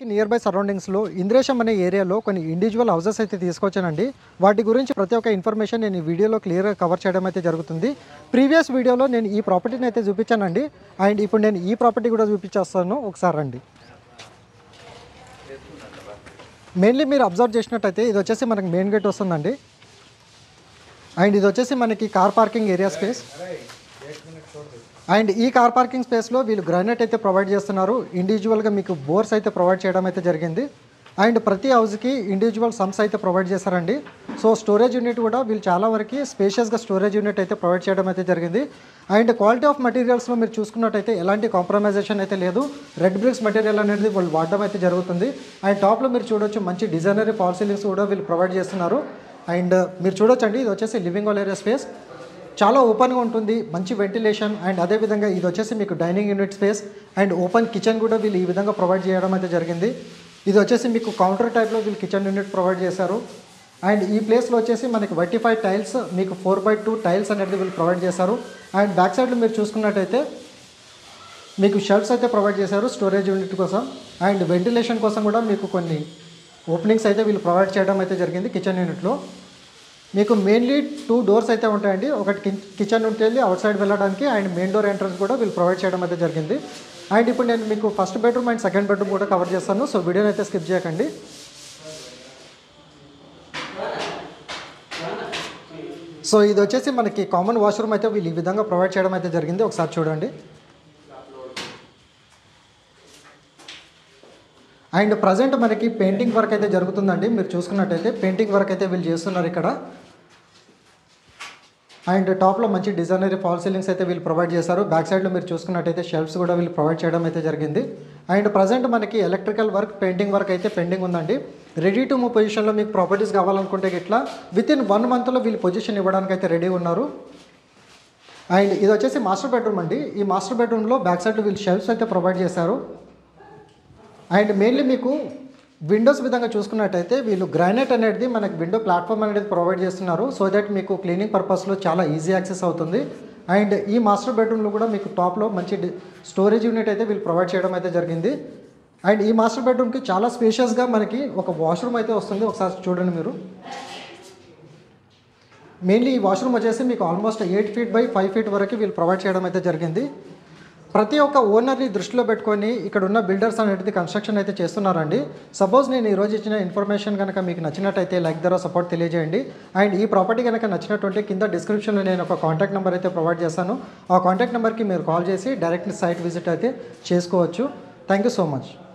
near by సరౌండింగ్స్లో ఇంద్రేశం అనే ఏరియాలో కొన్ని ఇండివిజువల్ హౌసెస్ అయితే తీసుకొచ్చానండి వాటి గురించి ప్రతి ఒక్క ఇన్ఫర్మేషన్ నేను ఈ వీడియోలో క్లియర్గా కవర్ చేయడం అయితే జరుగుతుంది ప్రీవియస్ వీడియోలో నేను ఈ ప్రాపర్టీని అయితే చూపించానండి అండ్ ఇప్పుడు నేను ఈ ప్రాపర్టీ కూడా చూపించేస్తాను ఒకసారి రండి మెయిన్లీ మీరు అబ్జర్వ్ చేసినట్టయితే ఇది వచ్చేసి మనకి మెయిన్ గేట్ వస్తుందండి అండ్ ఇది వచ్చేసి మనకి car parking area space and ఈ కార్ పార్కింగ్ స్పేస్లో వీళ్ళు గ్రానైట్ అయితే ప్రొవైడ్ చేస్తున్నారు ఇండివిజువల్గా మీకు బోర్స్ అయితే ప్రొవైడ్ చేయడం అయితే జరిగింది అండ్ ప్రతి హౌస్కి ఇండివిజువల్ సమ్స్ అయితే ప్రొవైడ్ చేశారండి సో స్టోరేజ్ యూనిట్ కూడా వీళ్ళు చాలా వరకు స్పేషియస్గా స్టోరేజ్ యూనిట్ అయితే ప్రొవైడ్ చేయడం అయితే జరిగింది అండ్ క్వాలిటీ ఆఫ్ మెటీరియల్స్లో మీరు చూసుకున్నట్టయితే ఎలాంటి కాంప్రమైజేషన్ అయితే లేదు రెడ్ బ్రిక్స్ మెటీరియల్ అనేది వాళ్ళు వాడడం అయితే జరుగుతుంది అండ్ టాప్లో మీరు చూడొచ్చు మంచి డిజైనరీ ఫాల్ సీలింగ్స్ కూడా వీళ్ళు ప్రొవైడ్ చేస్తున్నారు అండ్ మీరు చూడొచ్చండి ఇది వచ్చేసి లివింగ్ హాల్ ఏరియా స్పేస్ చాలా ఓపెన్గా ఉంటుంది మంచి వెంటిలేషన్ అండ్ అదేవిధంగా ఇది వచ్చేసి మీకు dining unit space and open kitchen కూడా వీళ్ళు ఈ విధంగా ప్రొవైడ్ చేయడం అయితే జరిగింది ఇది వచ్చేసి మీకు కౌంటర్ టైప్లో వీళ్ళు కిచెన్ యూనిట్ ప్రొవైడ్ చేశారు అండ్ ఈ ప్లేస్లో వచ్చేసి మనకి వైటిఫై టైల్స్ మీకు ఫోర్ బై టూ టైల్స్ అనేది వీళ్ళు ప్రొవైడ్ చేశారు అండ్ బ్యాక్ సైడ్లో మీరు చూసుకున్నట్టయితే మీకు షెల్ఫ్స్ అయితే ప్రొవైడ్ చేశారు స్టోరేజ్ యూనిట్ కోసం అండ్ వెంటిలేషన్ కోసం కూడా మీకు కొన్ని ఓపెనింగ్స్ అయితే వీళ్ళు ప్రొవైడ్ చేయడం అయితే జరిగింది కిచెన్ యూనిట్లో మీకు మెయిన్లీ టూ డోర్స్ అయితే ఉంటాయండి ఒకటి కి- కిచెన్ నుండి వెళ్ళి అవుట్ సైడ్ వెళ్ళడానికి అండ్ మెయిన్ డోర్ ఎంట్రన్స్ కూడా వీళ్ళు ప్రొవైడ్ చేయడం అయితే జరిగింది అండ్ ఇప్పుడు నేను మీకు first bedroom and second bedroom కూడా కవర్ చేస్తాను సో వీడియోని అయితే స్కిప్ చేయకండి సో ఇది వచ్చేసి మనకి కామన్ వాష్రూమ్ అయితే వీళ్ళు ఈ విధంగా ప్రొవైడ్ చేయడం అయితే జరిగింది ఒకసారి చూడండి అండ్ ప్రజెంట్ మనకి పెయింటింగ్ వర్క్ అయితే జరుగుతుందండి మీరు చూసుకున్నట్టయితే పెయింటింగ్ వర్క్ అయితే వీళ్ళు చేస్తున్నారు ఇక్కడ అండ్ టాప్లో మంచి డిజైనరీ ఫాల్ సీలింగ్స్ అయితే వీళ్ళు ప్రొవైడ్ చేశారు బ్యాక్ సైడ్లో మీరు చూసుకున్నట్టయితే షెల్ఫ్స్ కూడా వీళ్ళు ప్రొవైడ్ చేయడం అయితే జరిగింది అండ్ ప్రజెంట్ మనకి ఎలక్ట్రికల్ వర్క్ పెయింటింగ్ వర్క్ అయితే పెండింగ్ ఉందండి రెడీ టు మూవ్ పొజిషన్లో మీకు ప్రాపర్టీస్ కావాలనుకుంటే ఇట్లా విత్ ఇన్ వన్ మంత్లో వీళ్ళు పొజిషన్ ఇవ్వడానికి అయితే రెడీ ఉన్నారు అండ్ ఇది వచ్చేసి మాస్టర్ బెడ్రూమ్ అండి ఈ మాస్టర్ బెడ్రూమ్లో బ్యాక్ సైడ్లో వీళ్ళు షెల్ఫ్స్ అయితే ప్రొవైడ్ చేశారు అండ్ మెయిన్లీ మీకు విండోస్ విధంగా చూసుకున్నట్టయితే వీళ్ళు గ్రానైట్ అనేది మనకి విండో ప్లాట్ఫామ్ అనేది ప్రొవైడ్ చేస్తున్నారు సో దట్ మీకు క్లీనింగ్ పర్పస్లో చాలా ఈజీ యాక్సెస్ అవుతుంది అండ్ ఈ మాస్టర్ బెడ్రూమ్లో కూడా మీకు టాప్లో మంచి డి- స్టోరేజ్ యూనిట్ అయితే వీళ్ళు ప్రొవైడ్ చేయడం అయితే జరిగింది అండ్ ఈ మాస్టర్ బెడ్రూమ్కి చాలా స్పేషియస్గా మనకి ఒక వాష్రూమ్ అయితే వస్తుంది ఒకసారి చూడండి మీరు మెయిన్లీ ఈ వాష్రూమ్ వచ్చేసి మీకు almost eight feet by five feet వరకు వీళ్ళు ప్రొవైడ్ చేయడం అయితే జరిగింది ప్రతి ఒక్క ఓనర్ని దృష్టిలో పెట్టుకొని ఇక్కడ ఉన్న బిల్డర్స్ అనేది కన్స్ట్రక్షన్ అయితే చేస్తున్నారండి సపోజ్ నేను ఈరోజు ఇచ్చిన ఇన్ఫర్మేషన్ కనుక మీకు నచ్చినట్టయితే లైక్ ధర సపోర్ట్ తెలియజేయండి అండ్ ఈ ప్రాపర్టీ కనుక నచ్చినటువంటి కింద డిస్క్రిప్షన్లో నేను ఒక కాంటాక్ట్ నెంబర్ అయితే ప్రొవైడ్ చేస్తాను ఆ కాంటాక్ట్ నెంబర్కి మీరు కాల్ చేసి డైరెక్ట్ సైట్ విజిట్ అయితే చేసుకోవచ్చు థ్యాంక్ యూ సో మచ్